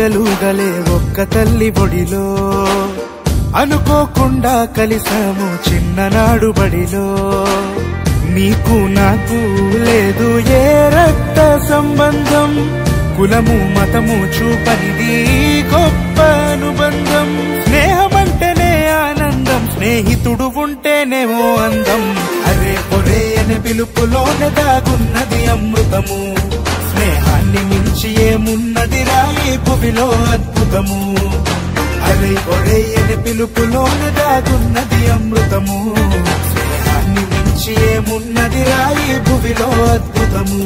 ఉయ్యలుగలే ఒక్క తల్లి బొడిలో అనుకోకుండా కలిసాము చిన్ననాడు బడిలో నీకు నాకు లేదు ఏ రక్త సంబంధం కులము మతము చూపనిది గొప్ప అనుబంధం స్నేహమంటేనే ఆనందం స్నేహితుడు ఉంటేనేమో అందం అరే పొరే అనే పిలుపులోనే దాగున్నది అమృతము స్నేహాన్ని మించి ఏమున్నది రాయి భువిలో అద్భుతము అరే ఒరే అనే పిలుపులోనే దాగున్నది అమృతము స్నేహాన్ని మించి ఏమున్నది రాయి భువిలో అద్భుతము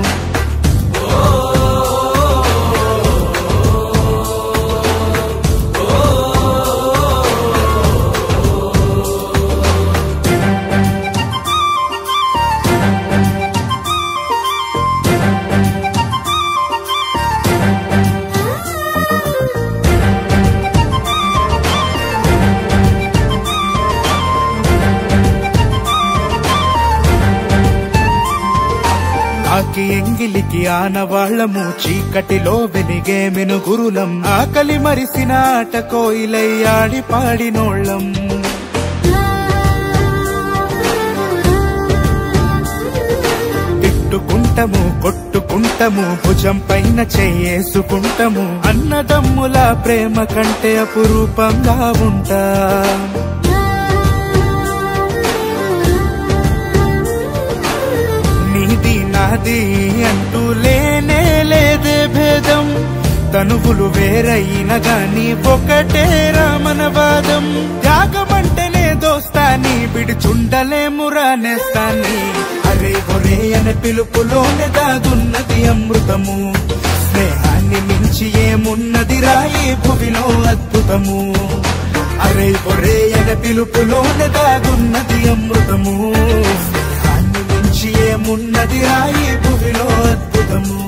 ఆకి ఎంగిలికి ఆనవాళ్లము చీకటిలో వెలిగే మెనుగురులం ఆకలి మరిసిన ఆట కోయిలై ఆడి పాడినోళ్ళం తిట్టుకుంటము కొట్టుకుంటము భుజం పైన చేసుకుంటము అన్నదమ్ముల ప్రేమ కంటే అపురూపంగా ఉంటా నీది నాది అంటూ లేనే లేదే భేదం తనువులు వేరైన గాని ఒకటే రామనవాదం త్యాగమంటేనే దోస్తాని విడిచుండలేమురా నేస్తాని అరే ఒరే అనే పిలుపులోనే దాగున్నది అమృతము స్నేహాన్ని మించి ఏమున్నది రాయి భువిలో అద్భుతము అరే ఒరే అనే పిలుపులోనే దాగున్నది అమృతము స్నేహాన్ని మించి ఏమున్నది రాయి భువిలో అద్భుతము